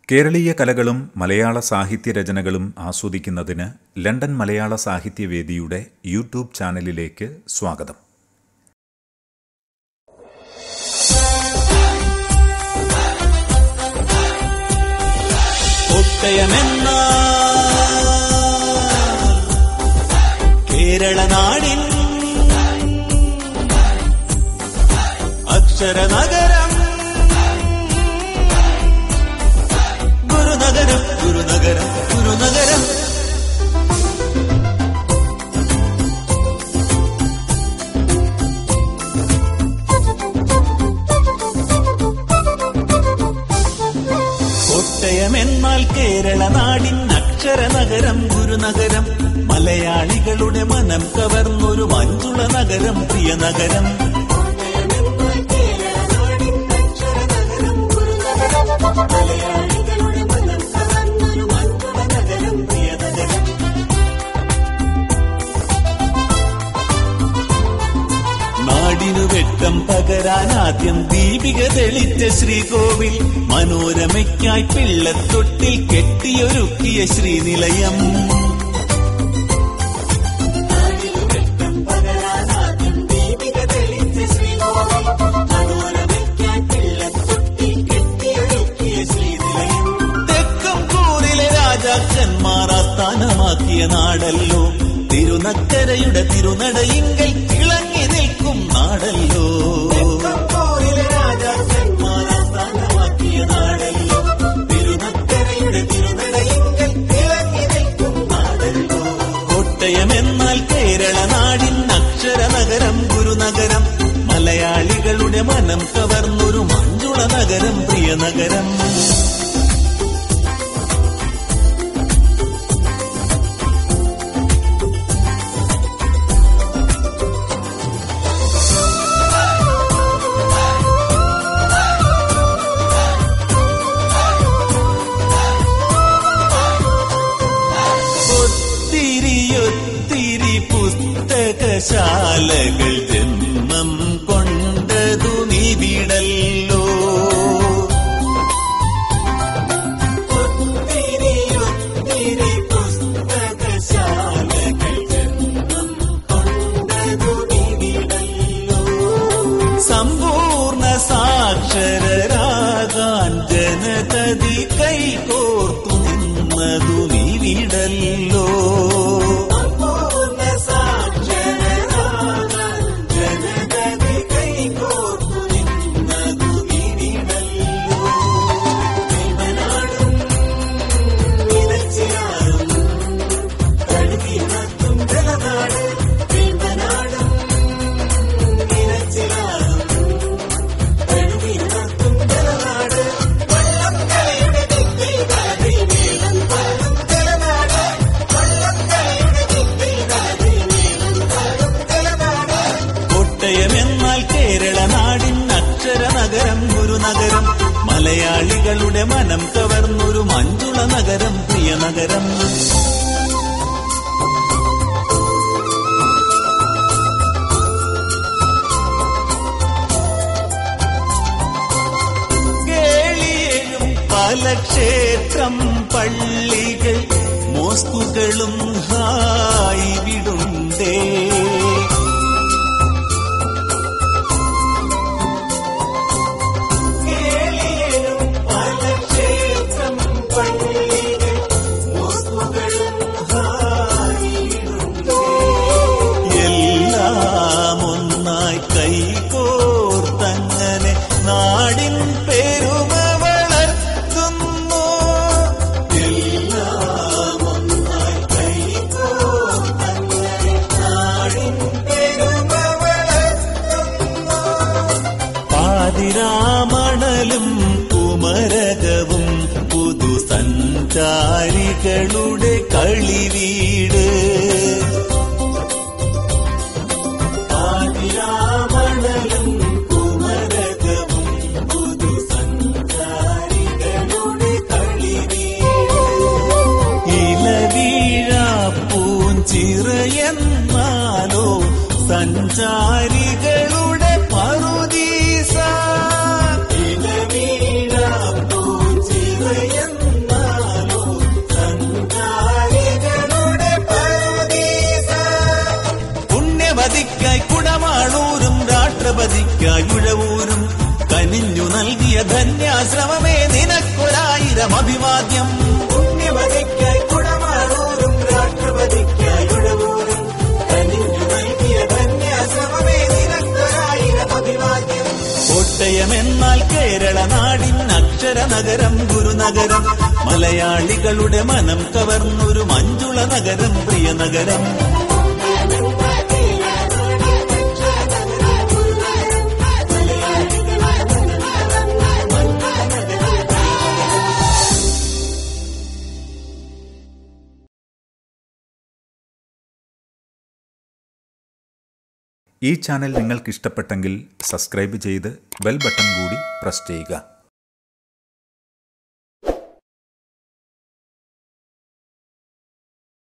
കേരളീയ കലകളും മലയാള സാഹിത്യ രചനകളും ആസ്വദിക്കുന്നതിന് ലണ്ടൻ മലയാള സാഹിത്യവേദിയുടെ യൂട്യൂബ് ചാനലിലേക്ക് സ്വാഗതം ഒട്ടയമെന്ന കേരള നാടിൻ അക്ഷരനഗരം ഗുരുനഗരം ഗുരുനഗരം ഗുരുനഗരം കോട്ടയമെന്നാൽ കേരള നാടിൻ അക്ഷരനഗരം ഗുരുനഗരം മലയാളികളുടെ മനം കവർന്നൊരു മഞ്ജുള നഗരം പ്രിയ നഗരം നാടിനു വെട്ടം പകരാനാദ്യം ദീപിക തെളിച്ച ശ്രീകോവിൽ മനോരമയ്ക്കായി പിള്ളത്തൊട്ടിൽ കെട്ടിയൊരുക്കിയ ശ്രീനിലയം തെക്കം കൂറിലെ രാജാക്കന്മാർ ആസ്ഥാനമാക്കിയ നാടല്ലോ തിരുനക്കരയുടെ തിരുനടയിങ്കൽ തിളങ്ങി നിൽക്കും നാടല്ലോ രാജാക്കന്മാർ ആസ്ഥാനമാക്കിയ നാടല്ലോ തിരുനക്കരയുടെ തിരുനടയിങ്കൽ തിളങ്ങി നിൽക്കും നാടല്ലോ കോട്ടയം എന്നാൽ കേരള നാടിൻ അക്ഷര നഗരം ഗുരുനഗരം മലയാളികളുടെ മനം കവർന്നൊരു മഞ്ജുള നഗരം പ്രിയ നഗരം ഒത്തിരിയൊത്തിരി പുസ്തകശാലകൾ ജന്മം കൊണ്ടതു നിവിടല്ലോ ഒത്തിരിയൊത്തിരി പുസ്തകശാലകൾ ജന്മം കൊണ്ടതു നിവിടല്ലോ സമ്പൂർണ്ണ സാക്ഷരരാകാൻ ജനതതി കൈകോർത്തു നിന്നതു നിവിടല്ലോ ജനതതി കൈകോർത്തു നിന്നതു നിവിടല്ലോ ദൈവനാടും നിലച്ചിനാടും കഴുകിനത്തും ജലനാട് ദൈവനാടും നിലച്ചിനാടും കഴുകിനത്തും ജലനാട് വള്ളം കലയുടെ ദിക്കിൽ കാതിൽ മേളം പാടും ജലനാട് വള്ളം കലയുടെ ദിക്കിൽ കാതിൽ മേളം പാടും ജലനാട് കോട്ടയമെന്നാൽ കേരള നാടിൻ അക്ഷര നഗരം ഗുരുനഗരം മലയാളികളുടെ മനം കവർന്നൊരു മഞ്ജുള നഗരം പ്രിയ നഗരം കേളിയലും പല ക്ഷേത്രം പള്ളികൾ മോസ്കുകളും ഹായി വിടുണ്ടേ കേളിയലും പല ക്ഷേത്രം പള്ളികൾ മോസ്കുകളും ഹായി വിടുണ്ടേ എല്ലാം ഒന്നായി കൈകോർത്തങ്ങനെ നാടിൻ പെരുമ വളർത്തുന്നു എല്ലാം ഒന്നായി കൈകോർത്തങ്ങനെ നാടിൻ പെരുമ വളർത്തുന്നു പാതിരാമണലും കുമരകവും പുതു സഞ്ചാരികളുടെ കളിവീട് പാതിരാമണലും കുമരകവും പുതു സഞ്ചാരികളുടെ കളിവീട് ഇലവീഴാപ്പൂഞ്ചിറയെന്നാലോ സഞ്ചാരികളുടെ പറുദീസ ഇലവീഴാപ്പൂഞ്ചിറയെന്നാലോ ധന്യാശ്രമമേ നിനക്കൊരായിരം അഭിവാദ്യം പുണ്യവതിക്കായി കുടമാറൂരും രാഷ്ട്രപതിക്കായി ഉഴവൂരും കനിഞ്ഞു നൽകിയ ധന്യാശ്രമമേ നിനക്കൊരായിരം അഭിവാദ്യം കോട്ടയം എന്നാൽ കേരള നാടിൻ അക്ഷര നഗരം ഗുരുനഗരം മലയാളികളുടെ മനം കവർന്നൊരു മഞ്ജുള നഗരം പ്രിയ നഗരം ഈ ചാനൽ നിങ്ങൾക്ക് ഇഷ്ടപ്പെട്ടെങ്കിൽ സബ്സ്ക്രൈബ് ചെയ്ത് ബെൽ ബട്ടൺ കൂടി പ്രസ് ചെയ്യുക